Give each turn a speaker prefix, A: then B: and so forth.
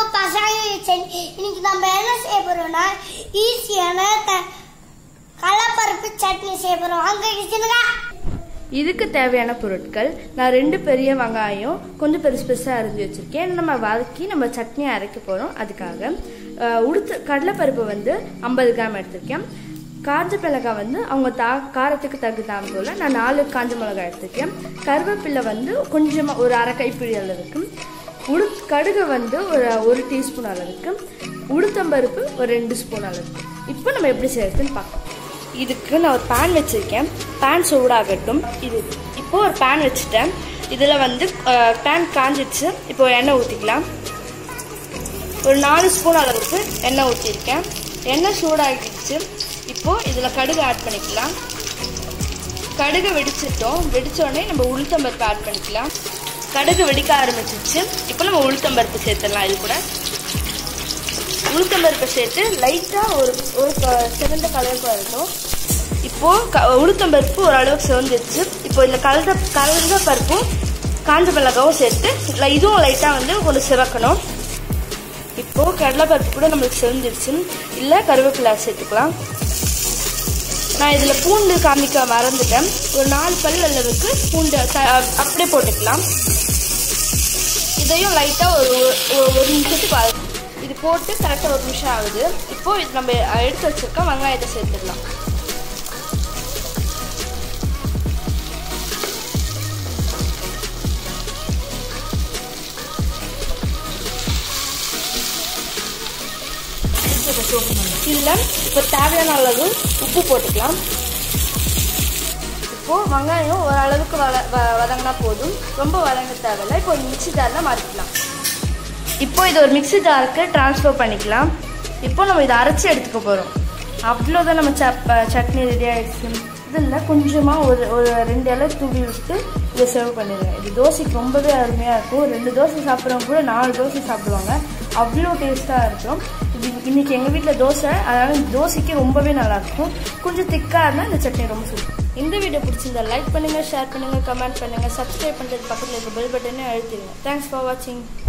A: பசங்க சட்னி இன்னைக்கு நம்ம என்ன செய்ய போறோம்னா ஈஸியான த- கடலைப்பருப்பு சட்னி செய்ய போறோம் அங்க கிச்சனுக்கா
B: இதுக்கு தேவையான பொருட்கள் நான் ரெண்டு பெரிய வெங்காயம் கொஞ்சம் பெருசு பெருசாக அரிஞ்சு வச்சுருக்கேன் நம்ம வதக்கி நம்ம சட்னி அரைக்க போகிறோம் அதுக்காக அஹ், உளுத்து கடலைப்பருப்பு வந்து ஐம்பது கிராம் எடுத்திருக்கேன் காஞ்ச மிளகாய் வந்து அவங்க தா காரத்துக்கு தகுந்தான போல் நான் நாலு காஞ்ச மிளகாய் எடுத்திருக்கேன் கருவேப்பிலை வந்து கொஞ்சமாக ஒரு அரை கைப்பிடி அளவுக்கு உளு கடுகு வந்து ஒரு ஒரு டீஸ்பூன் அளவுக்கு உளுத்தம்பருப்பு ஒரு ரெண்டு ஸ்பூன் அளவுக்கு இப்போ நம்ம எப்படி செய்யறதுன்னு பார்க்கலாம் இதுக்கு நான் ஒரு பேன் வச்சுருக்கேன் பேன் சூடாகட்டும் இது இப்போ ஒரு பேன் வச்சுட்டேன் இதில் வந்து பேன் காஞ்சிடுச்சு இப்போ எண்ணெய் ஊற்றிக்கலாம் ஒரு நாலு ஸ்பூன் அளவுக்கு எண்ணெய் ஊற்றிருக்கேன் எண்ணெய் சூடாகிடுச்சு இப்போ இதில் கடுகு ஆட் பண்ணிக்கலாம் கடுகு வெடிச்சிட்டோம் வெடிச்ச உடனே நம்ம உளுத்தம்பருப்பு ஆட் பண்ணிக்கலாம் கடுகு வெடிக்க ஆரம்பிச்சிச்சு இப்போ நம்ம உளுத்தம்பருப்பு சேர்த்துடலாம் இது கூட உளுத்தம்பருப்பை சேர்த்து லைட்டாக ஒரு ஒரு க- சிவந்த கலருக்கு வரட்டும் இப்போது க உளுத்தம்பருப்பு ஓரளவுக்கு சிவந்துருச்சு இப்போ இந்த கலந்த கலந்த பருப்பும் காஞ்ச மிளகாவும் சேர்த்து லை- இதுவும் லைட்டாக வந்து கொஞ்சம் சிவக்கணும் இப்போது கடலைப்பருப்பு கூட நம்மளுக்கு சிவந்துருச்சு இல்லை கருவேப்பிலை சேர்த்துக்கலாம் நான் இதில் பூண்டு காமிக்க மறந்துட்டேன் ஒரு நாலு பல் அளவுக்கு பூண்டு த- அப்படியே போட்டுக்கலாம் இதையும் லைட்டாக ஒரு ஒரு- ஒரு நிமிஷத்துக்கு வ- இது போட்டு கரெக்டாக ஒரு நிமிஷம் ஆகுது இப்போ இது நம்ம எடுத்து வச்சிருக்க வெங்காயத்தை சேர்த்துக்கலாம் இதில் இப்போ தேவையான அளவு உப்பு போட்டுக்கலாம் இப்போ வெங்காயம் ஓரளவுக்கு வத வ- வதங்கினா போதும் ரொம்ப வதங்க தேவையில்லை இப்போ ஒரு மிக்ஸி ஜாரில் மாற்றிக்கலாம் இப்போ இது ஒரு மிக்ஸி ஜாருக்கு ட்ரான்ஸ்ஃபர் பண்ணிக்கலாம் இப்போ நம்ம இதை அரைச்சி எடுத்துக்க போகிறோம் அவ்வளோதான் நம்ம சப் சட்னி ரெடி ஆகிடுச்சு இதில் கொஞ்சமாக ஒரு ஒரு ரெண்டு இலை தூவி விட்டு இதை சர்வ் பண்ணிடுங்க இது தோசைக்கு ரொம்பவே அருமையாக இருக்கும் ரெண்டு தோசை சாப்பிட்றவங்க கூட நாலு தோசை சாப்பிடுவாங்க அவ்வளோ டேஸ்ட்டாக இருக்கும் இது இன்னைக்கு எங்கள் வீட்டில் தோசை அதனால இந்த தோசைக்கு ரொம்பவே நல்லாயிருக்கும் கொஞ்சம் திக்காக இருந்தால் இந்த சட்னி ரொம்ப சூப்பர் இந்த வீடியோ பிடிச்சிருந்தா லைக் பண்ணுங்கள் ஷேர் பண்ணுங்கள் கமெண்ட் பண்ணுங்கள் சப்ஸ்கிரைப் பண்ணுறது பக்கத்தில் இருக்க பெல் பட்டனே அழுத்திடுங்க தேங்க்ஸ் ஃபார் வாட்சிங்